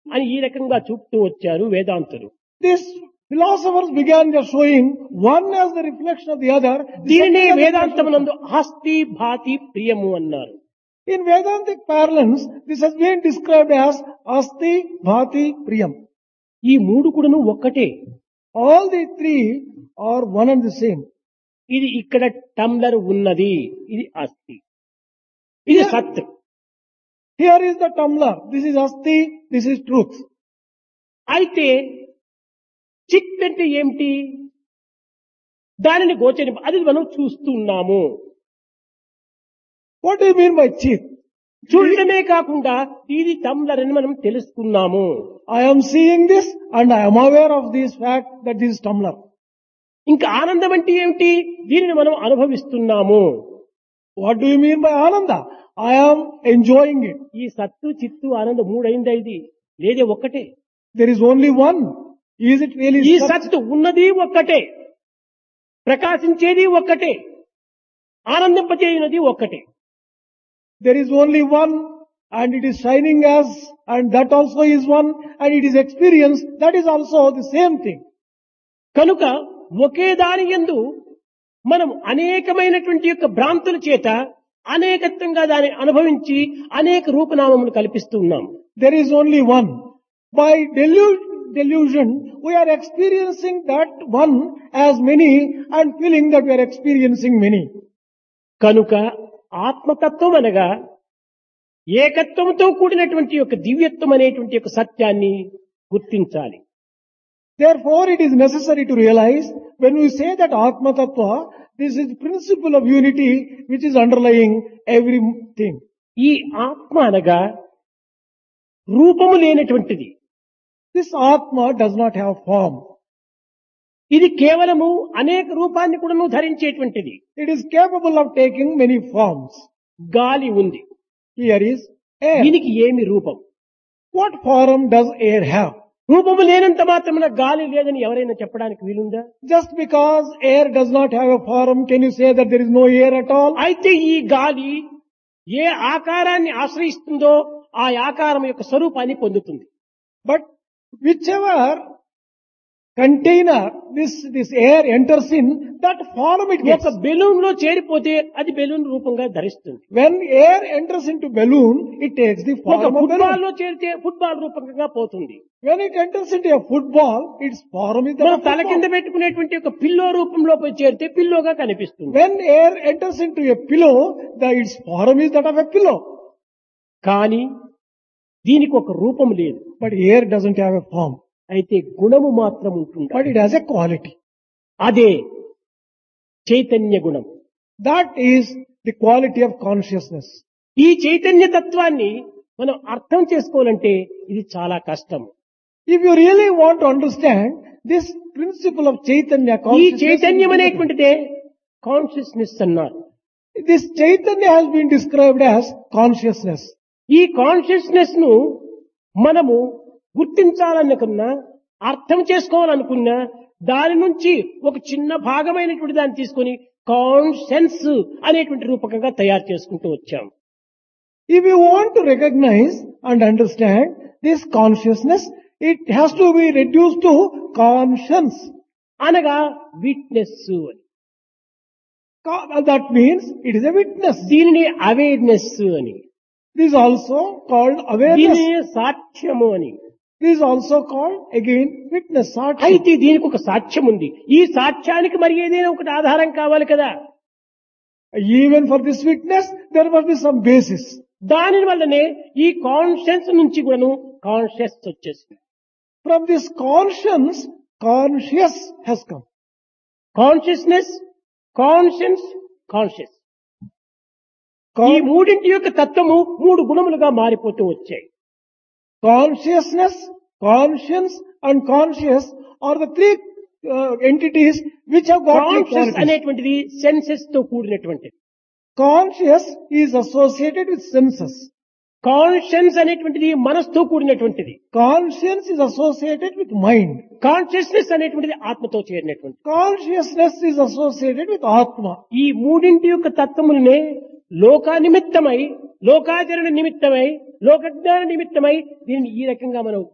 అని ఈ రకంగా చూపుతూ వచ్చారు వేదాంతులు These philosophers began their showing one as the reflection of the other. the దీనినే second as the reflection of the వేదాంతమునందు ఆస్తి భాతి ప్రియము అన్నారు In Vedantic parlance, this has been described as Asti, Bhati, Priyam. ఈ మూడు కూడాను ఒక్కటే All the three are one and the same. ఇది ఇక్కడ టంబ్లర్ ఉన్నది ఇది ఆస్తి ఇది Yeah. సత్ Here is the tumbler. This is Asti, this is truth. అయితే చిత్ అంటే ఏమిటి దానిని గోచరి అది మనం చూస్తున్నాము What do you mean by Chit? చూడటమే కాకుండా ఇది టంబ్లర్ అని మనం తెలుసుకున్నాము I am seeing this and I am aware of this fact that this is tumbler. ఇంకా ఆనందం అంటే ఏమిటి దీనిని మనం అనుభవిస్తున్నాము What do you mean by Ananda? I am enjoying it. ఈ సత్తు చిత్తు ఆనందం మూడైందా ఇది లేదే ఒక్కటే There is only one. Is it really ఈ Sat? సత్తు ఉన్నది ఒక్కటే ప్రకాశించేది ఒక్కటే ఆనందింపచేయునది ఒక్కటే There is only one and it is shining as and that also is one and it is experience. That is also the same thing. కనుక ఒకే దాని యందు మనం అనేకమైనటువంటి యొక్క భ్రాంతుల చేత అనేకత్వంగా దాన్ని అనుభవించి అనేక రూపనామములు కల్పిస్తూ ఉన్నాం There is only one. By delu- delusion, we are experiencing that one as many and feeling that we are experiencing many. కనుక ఆత్మతత్వం అనగా ఏకత్వంతో కూడినటువంటి యొక్క దివ్యత్వం అనేటువంటి యొక్క సత్యాన్ని గుర్తించాలి Therefore, it is necessary to realize when we say that Atma Tattva, this is the principle of unity which is underlying everything. ఈ ఆత్మ అనగా రూపము లేనటువంటిది This Atma does not have form. ఇది కేవలము అనేక రూపాన్ని కూడా ధరించేటువంటిది It is capable of taking many forms. గాలి ఉంది Here is air. దీనికి ఏమి రూపం What form does air have? రూపము లేనంత మాత్రమున గాలి లేదని ఎవరైనా చెప్పడానికి వీలుందా Just because air does not have a form, can you say that there is no air at all? అయితే ఈ గాలి ఏ ఆకారాన్ని ఆశ్రయిస్తుందో ఆ ఆకారం యొక్క స్వరూపాన్ని పొందుతుంది But whichever container this, this air enters in, that form it gets. ఒక బెలూన్ లో చేరిపోతే అది బెలూన్ రూపంగా ధరిస్తుంది When air enters into balloon, it takes the ఒక form of ఫుట్బాల్ balloon. లో చేరితే ఫుట్బాల్ రూపంగా పోతుంది When it enters into a football, its form is that మనం of తల కింద football. పెట్టుకునేటువంటి ఒక పిల్లో రూపంలో పోయి చేరితే పిల్లోగా కనిపిస్తుంది When air enters into a pillow, the, its form is that of a pillow. కానీ దీనికి ఒక రూపం లేదు But air doesn't have a form. అయితే గుణము మాత్రం ఉంటుంది But it has a quality. అదే చైతన్య గుణం That is the quality of consciousness. ఈ చైతన్య తత్వాన్ని మనం అర్థం చేసుకోవాలంటే ఇది చాలా కష్టం If you really want to understand this principle of Chaitanya ఈ consciousness, చైతన్యం అనేటువంటిదే కాన్షియస్నెస్ అన్నారు this Chaitanya has been described as consciousness. ఈ కాన్షియస్నెస్ ను మనము గుర్తించాలనుకున్నా అర్థం చేసుకోవాలనుకున్నా దాని నుంచి ఒక చిన్న భాగమైనటువంటి దాన్ని తీసుకొని కాన్షియన్స్ అనేటువంటి రూపకంగా తయారు చేసుకుంటూ వచ్చాం If you want to recognize and understand this consciousness, it has to be reduced to conscience. అనగా విట్నెస్ అని Co- That means it is a witness. దీనిని అవేర్నెస్ అని This is also called awareness. దీనిని సాక్ష్యము అని This is also called again witness. Sakshi. అయితే దీనికి ఒక సాక్ష్యం ఉంది ఈ సాక్ష్యానికి మరి ఏదైనా ఒకటి ఆధారం కావాలి కదా Even for this witness, there must be some basis. దాని వల్లనే ఈ కాన్షియన్స్ నుంచి కూడాను కాన్షియస్ వచ్చేసింది From this conscience, conscious has come. Consciousness conscience conscious ఈ Con- మూడింటి యొక్క తత్వము మూడు గుణములుగా మారిపోతూ వచ్చాయి consciousness, conscience and conscious are the three uh, entities which have got three conscious qualities. అనేటువంటిది సెన్సెస్ తో కూడినటువంటిది Conscious is associated with senses. Conscience అనేటువంటిది మనస్తో కూడినటువంటిది Conscience is associated with mind. Consciousness అనేటువంటిది ఆత్మతో చేరినటువంటి Consciousness is associated with Atma. ఈ మూడింటి యొక్క తత్వములనే లోక నిమిత్తమై లోకాచరణ నిమిత్తమై లోకజ్ఞాన నిమిత్తమై దీనిని ఈ రకంగా మనం